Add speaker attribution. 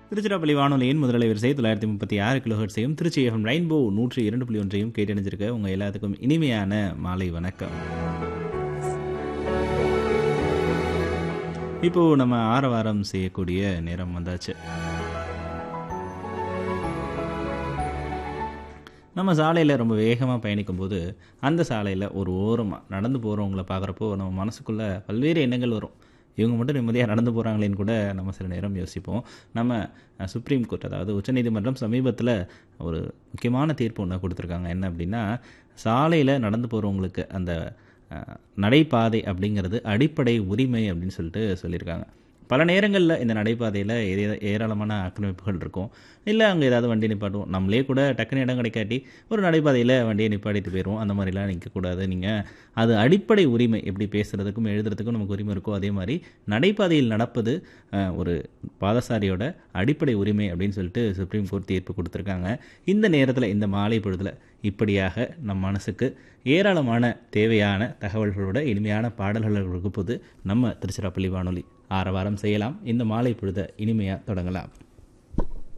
Speaker 1: திருச்சிராப்பள்ளி வானொலியின் முதலை வரிசை தொள்ளாயிரத்தி முப்பத்தி ஆறு கிலோ ஹெர்ட்ஸையும் திருச்சி எஃப்எம் ரெயின்போ நூற்றி இரண்டு புள்ளி ஒன்றையும் கேட்டணிஞ்சிருக்க உங்கள் எல்லாத்துக்கும் இனிமையான மாலை வணக்கம் இப்போ நம்ம ஆரவாரம் செய்யக்கூடிய நேரம் வந்தாச்சு நம்ம சாலையில் ரொம்ப வேகமாக பயணிக்கும் போது அந்த சாலையில் ஒரு ஓரமாக நடந்து போகிறவங்கள பார்க்குறப்போ நம்ம மனசுக்குள்ளே பல்வேறு எண்ணங்கள் வரும் இவங்க மட்டும் நிம்மதியாக நடந்து போகிறாங்களேன்னு கூட நம்ம சில நேரம் யோசிப்போம் நம்ம அஹ், சுப்ரீம் கோர்ட் அதாவது உச்சநீதிமன்றம் சமீபத்தில் ஒரு முக்கியமான தீர்ப்பு ஒன்று கொடுத்துருக்காங்க என்ன அப்படின்னா சாலையில் நடந்து போகிறவங்களுக்கு அந்த அஹ், நடைபாதை அப்படிங்கிறது அடிப்படை உரிமை அப்படின்னு சொல்லிட்டு சொல்லியிருக்காங்க பல நேரங்களில் இந்த நடைபாதையில் ஏதே- ஏராளமான ஆக்கிரமிப்புகள் இருக்கும் இல்லை அங்கே ஏதாவது வண்டி நிப்பாட்டுவோம் நம்மளே கூட டக்குனு இடம் கிடைக்காட்டி ஒரு நடைபாதையில் வண்டியை நிப்பாட்டிட்டு போயிடுவோம் அந்த மாதிரிலாம் நிற்கக்கூடாது நீங்கள் அது அடிப்படை உரிமை எப்படி பேசுகிறதுக்கும் எழுதுறதுக்கும் நமக்கு உரிமை இருக்கோ அதே மாதிரி நடைபாதையில் நடப்பது அஹ், ஒரு பாதசாரியோட அடிப்படை உரிமை அப்படின்னு சொல்லிட்டு சுப்ரீம் கோர்ட் தீர்ப்பு கொடுத்துருக்காங்க இந்த நேரத்தில் இந்த மாலை பொழுதில் இப்படியாக நம் மனசுக்கு ஏராளமான தேவையான தகவல்களோட இனிமையான பாடல்கள் வகுப்பது நம்ம திருச்சிராப்பள்ளி வானொலி ஆரவாரம் செய்யலாம் இந்த மாலை பொழுத இனிமையாக தொடங்கலாம்